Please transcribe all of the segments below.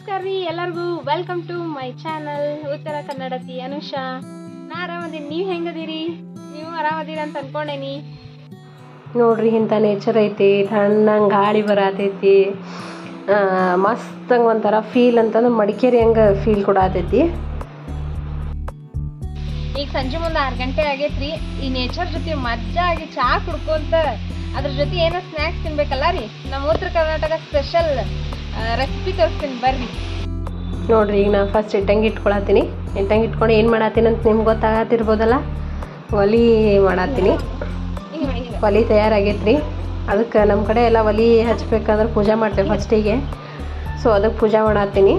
ನಮಸ್ಕಾರ ರೀ ಎಲ್ಲರಿಗೂ ವೆಲ್ಕಮ್ ಟು ಮೈ ಚಾನಲ್ ಉತ್ತರ ಕನ್ನಡತಿ ಅನುಷಾ ನಾ ಆರಾಮದೀನಿ ನೀವು ಹೆಂಗದೀರಿ ನೀವು ಆರಾಮದೀರಿ ಅಂತ ಅನ್ಕೊಂಡೇನಿ ನೋಡ್ರಿ ಇಂಥ ನೇಚರ್ ಐತಿ ತಣ್ಣಂಗೆ ಗಾಳಿ ಬರತೈತಿ ಮಸ್ತಂಗೆ ಒಂಥರ ಫೀಲ್ ಅಂತಂದ್ರೆ ಮಡಿಕೇರಿ ಹಂಗೆ ಫೀಲ್ ಕೊಡತೈತಿ ಈಗ ಸಂಜೆ ಮುಂದೆ ಆರು ಗಂಟೆ ಆಗೈತ್ರಿ ಈ ನೇಚರ್ ಜೊತೆ ಮಜ್ಜಾ ಆಗಿ ಚಾ ಕುಡ್ಕೊಂತ ಅದ್ರ ಜೊತೆ ಏನೋ ಸ್ನ್ಯಾಕ್ಸ್ ತಿನ್ಬೇಕಲ್ಲ ರೀ ನಮ್ಮ ಉತ್ತರ ಕರ್ನಾಟಕ ಸ್ಪೆಷಲ್ ರೆಸಿಪಿ ತೋರಿಸ್ತೀನಿ ಬರ್ರಿ ನೋಡ್ರಿ ಈಗ ನಾನು ಫಸ್ಟ್ ಇಟ್ಟಂಗೆ ಇಟ್ಕೊಳತ್ತೀನಿ ಇಟ್ಟಂಗೆ ಇಟ್ಕೊಂಡು ಏನು ಮಾಡತ್ತೀನಿ ಅಂತ ನಿಮ್ಗೆ ಗೊತ್ತಾಗತ್ತಿರ್ಬೋದಲ್ಲ ಒಲಿ ಮಾಡತ್ತೀನಿ ಹಿಂಗೆ ಮಾಡಿ ಹಿಂಗೆ ಒಲಿ ತಯಾರಾಗೈತ್ರಿ ಅದಕ್ಕೆ ನಮ್ಮ ಕಡೆ ಎಲ್ಲ ಒಲಿ ಹಚ್ಬೇಕಂದ್ರೆ ಪೂಜೆ ಮಾಡ್ತೇವೆ ಫಸ್ಟಿಗೆ ಸೊ ಅದಕ್ಕೆ ಪೂಜೆ ಮಾಡತ್ತೀನಿ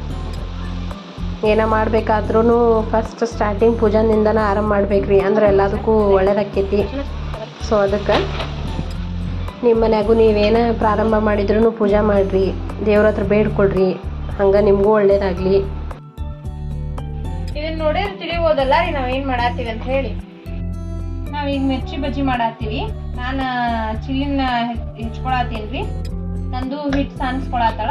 ಏನೋ ಮಾಡ್ಬೇಕಾದ್ರೂ ಫಸ್ಟ್ ಸ್ಟಾರ್ಟಿಂಗ್ ಪೂಜಾನಿಂದನ ಆರಂಭ ಮಾಡ್ಬೇಕ್ರಿ ಅಂದ್ರೆ ಎಲ್ಲದಕ್ಕೂ ಒಳ್ಳೇದಾಕೈತಿ ಸೊ ಅದಕ್ಕೆ ನಿಮ್ಮ ಮನ್ಯಾಗೂ ನೀವೇನ ಪ್ರಾರಂಭ ಮಾಡಿದ್ರೂ ಪೂಜೆ ಮಾಡಿರಿ ದೇವ್ರ ಹತ್ರ ಬೇಡ್ಕೊಳ್ರಿ ಹಂಗೆ ನಿಮಗೂ ಒಳ್ಳೇದಾಗಲಿ ಇದನ್ನ ನೋಡಿದ್ರೆ ತಿಳಿಬೋದಲ್ಲ ರೀ ನಾವ್ ಏನ್ ಮಾಡಾತೀವಿ ಅಂತ ಹೇಳಿ ನಾವ್ ಈಗ ಮಿರ್ಚಿ ಬಜ್ಜಿ ಮಾಡಾತೀವಿ ನಾನ ಚಿಲ್ಲಿನ ಹೆಚ್ಕೊಳತ್ತೀನ್ರಿ ನಂದು ಹಿಟ್ ಸಾನಿಸ್ಕೊಳತ್ತಾಳ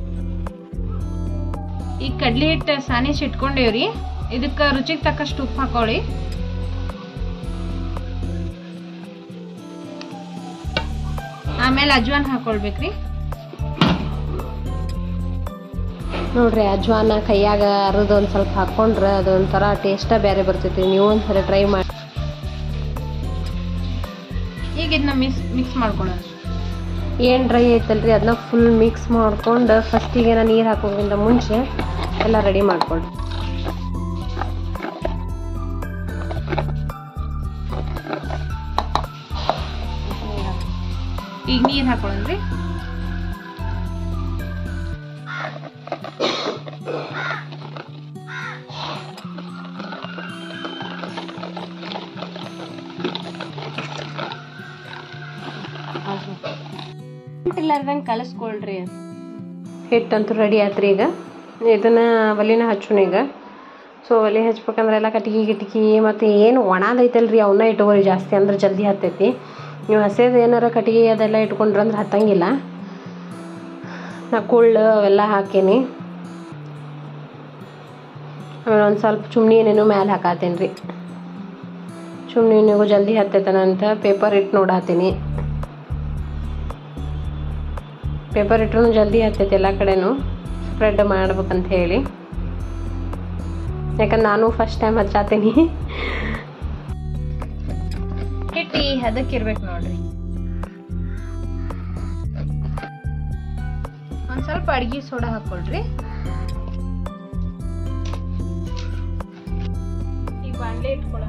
ಈಗ ಕಡ್ಲಿ ಹಿಟ್ಟು ಸಾನಿಸ್ ಇಟ್ಕೊಂಡೇವ್ರಿ ಇದಕ್ಕ ರುಚಿಗೆ ತಕ್ಕಷ್ಟು ಉಪ್ಪು ಹಾಕೊಳ್ಳಿ ಆಮೇಲೆ ಅಜ್ವಾನ್ ಹಾಕೊಳ್ಬೇಕ್ರಿ ನೋಡ್ರಿ ಅಜ್ವಾನ ಕೈಯಾಗ ಅರದು ಒಂದು ಸ್ವಲ್ಪ ಹಾಕ್ಕೊಂಡ್ರೆ ಅದೊಂಥರ ಟೇಸ್ಟ ಬೇರೆ ಬರ್ತೈತಿ ನೀವು ಒಂದ್ಸಲ ಟ್ರೈ ಮಾಡಿ ಈಗ ಇದನ್ನ ಮಿಕ್ಸ್ ಮಿಕ್ಸ್ ಮಾಡ್ಕೊಳ್ಳೋಣ ಏನು ಡ್ರೈ ಐತಲ್ರಿ ಅದನ್ನ ಫುಲ್ ಮಿಕ್ಸ್ ಮಾಡ್ಕೊಂಡು ಫಸ್ಟಿಗೆ ನಾನು ನೀರು ಹಾಕೋಕ್ಕಿಂತ ಮುಂಚೆ ಎಲ್ಲ ರೆಡಿ ಮಾಡ್ಕೊಂಡು ಈಗ ನೀರ್ ಹಾಕೊಳ್ಳೋಣ್ರಿ ಇಲ್ಲಾರ್ದಂಗೆ ಕಲಸ್ಕೊಳ್ರಿ ಹಿಟ್ಟಂತೂ ರೆಡಿ ಆತ್ರಿ ಈಗ ಇದನ್ನು ಒಲಿನ ಹಚ್ಚೋಣ ಈಗ ಸೊ ಒಲೆ ಹಚ್ಬೇಕಂದ್ರೆ ಎಲ್ಲ ಕಟ್ಗೆ ಗಿಟ್ಕಿ ಮತ್ತು ಏನು ಒಣದೈತಲ್ರಿ ಅವನ್ನ ಇಟ್ಕೋರಿ ಜಾಸ್ತಿ ಅಂದ್ರೆ ಜಲ್ದಿ ಹತ್ತೈತಿ ನೀವು ಹಸೇದು ಏನಾರ ಕಟ್ಗೆ ಅದೆಲ್ಲ ಇಟ್ಕೊಂಡ್ರೆ ಅಂದ್ರೆ ಹತ್ತಂಗಿಲ್ಲ ನಾ ಕುಳ್ಳು ಅವೆಲ್ಲ ಹಾಕೀನಿ ಆಮೇಲೆ ಒಂದು ಸ್ವಲ್ಪ ಚುಮ್ನಿ ಏನೇನೋ ಮ್ಯಾಲೆ ಹಾಕಾತೀನಿ ರೀ ಚುಮ್ನಿ ನೀವು ಜಲ್ದಿ ಹತ್ತೈತನಂತ ಪೇಪರ್ ಇಟ್ಟು ನೋಡಾತೀನಿ ಪೇಪರ್ ಇಟ್ರು ಜಲ್ದಿ ಹತ್ತೈತಿ ಎಲ್ಲ ಕಡೆನೂ ಸ್ಪ್ರೆಡ್ ಮಾಡ್ಬೇಕಂತ ಹೇಳಿ ಯಾಕಂದ್ರೆ ನಾನು ಫಸ್ಟ್ ಟೈಮ್ ಹಚ್ಚಾತೀನಿ ಹಿಟ್ಟಿ ಹದಕ್ಕಿರ್ಬೇಕು ನೋಡ್ರಿ ಒಂದ್ ಸ್ವಲ್ಪ ಅಡ್ಗಿ ಸೋಡಾ ಹಾಕೊಳ್ರಿ ಈಗ ಬಾಂಡ್ಲೆ ಇಟ್ಕೊಳ್ಳೋಣ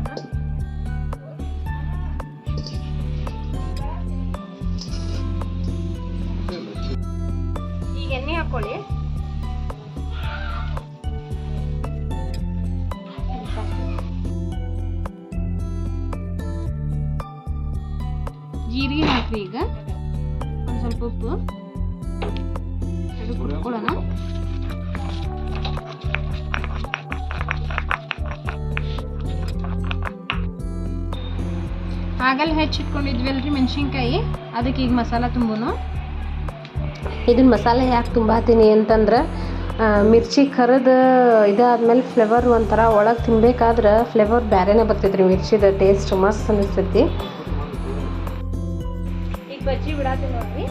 ಈಗ ಎಣ್ಣೆ ಹಾಕೊಳ್ಳಿ ಜೀರಿಗೆ ಹಾಕ್ರಿ ಈಗ ಒಂದು ಸ್ವಲ್ಪ ಉಪ್ಪು ಅದು ಕುಟ್ಕೊಳ್ಳೋಣ ಆಗಲ್ಲಿ ಹೆಚ್ಚಿಟ್ಕೊಂಡಿದ್ವಲ್ರಿ ಮೆಣಸಿನ್ಕಾಯಿ ಅದಕ್ಕೆ ಈಗ ಮಸಾಲ ತುಂಬುನು ಇದನ್ನ ಮಸಾಲೆ ಯಾಕೆ ತುಂಬಾತೀನಿ ಅಂತಂದ್ರೆ ಆ, ಮಿರ್ಚಿ ಕರೆದು ಇದಾದ್ಮೇಲೆ ಫ್ಲೇವರ್ ಒಂಥರ ಒಳಗೆ ತಿನ್ಬೇಕಾದ್ರೆ ಫ್ಲೇವರ್ ಬೇರೆನೇ ಬರ್ತೈತಿ ರೀ ಮಿರ್ಚಿದ ಟೇಸ್ಟ್ ಮಸ್ತ್ ಅನಿಸ್ತೈತಿ ಈಗ ಬಜ್ಜಿ ಬಿಡಾತೀನಿ ನೋಡ್ರಿ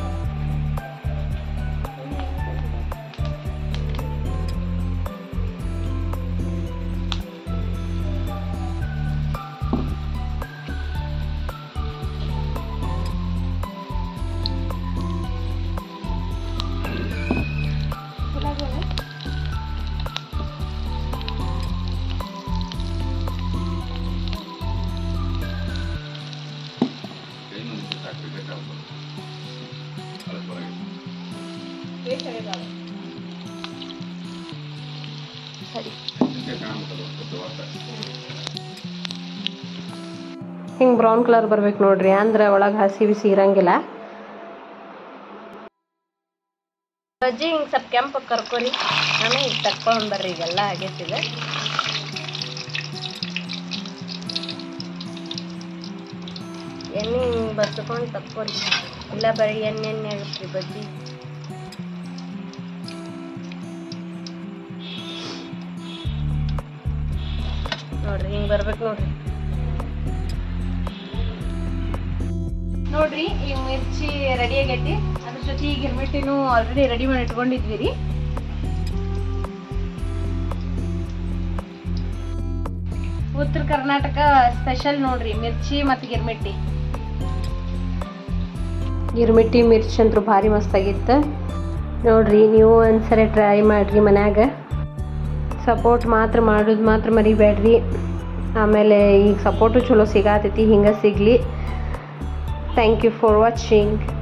ಹಿಂಗೆ ಬ್ರೌನ್ ಕಲರ್ ಬರ್ಬೇಕು ನೋಡ್ರಿ ಅಂದ್ರೆ ಒಳಗೆ ಹಸಿ ಬಿಸಿ ಇರಂಗಿಲ್ಲ ಬಜ್ಜಿ ಹಿಂಗೆ ಸ್ವಲ್ಪ ಕೆಂಪು ಕರ್ಕೊರಿ ನಾನು ಈಗ ತಕ್ಕೊಂಡ್ ಬರ್ರಿ ಈಗೆಲ್ಲ ಆಗೈತಿದೆ ಎಣ್ಣೆ ಹಿಂಗೆ ಬಸ್ಕೊಂಡು ತಕ್ಕೊರಿ ಇಲ್ಲ ಬರೀ ಎಣ್ಣೆ ಎಣ್ಣೆ ಆಗುತ್ತೆ ಬಜ್ಜಿ ನೋಡ್ರಿ ಹಿಂಗೆ ಬರ್ಬೇಕು ನೋಡ್ರಿ ನೋಡ್ರಿ ಈ ಮಿರ್ಚಿ ರೆಡಿ ಆಗೈತಿ ಅದ್ರ ಜೊತೆ ಈ ಗಿರ್ಮಿಟ್ಟಿನೂ ಆಲ್ರೆಡಿ ರೆಡಿ ಮಾಡಿ ಇಟ್ಕೊಂಡಿದ್ವಿ ರೀ ಉತ್ತರ ಕರ್ನಾಟಕ ಸ್ಪೆಷಲ್ ನೋಡ್ರಿ ಮಿರ್ಚಿ ಮತ್ತು ಗಿರ್ಮಿಟ್ಟಿ ಗಿರ್ಮಿಟ್ಟಿ ಮಿರ್ಚಿ ಅಂತೂ ಭಾರಿ ಮಸ್ತಾಗಿತ್ತು ನೋಡ್ರಿ ನೀವು ಒಂದ್ಸರಿ ಟ್ರೈ ಮಾಡಿರಿ ಮನ್ಯಾಗ ಸಪೋರ್ಟ್ ಮಾತ್ರ ಮಾಡೋದು ಮಾತ್ರ ಮರಿಬೇಡ್ರಿ ಆಮೇಲೆ ಈಗ ಸಪೋರ್ಟು ಚಲೋ ಸಿಗಾತೈತಿ ಹಿಂಗೆ ಸಿಗಲಿ ಥ್ಯಾಂಕ್ ಯು ಫಾರ್ ವಾಚಿಂಗ್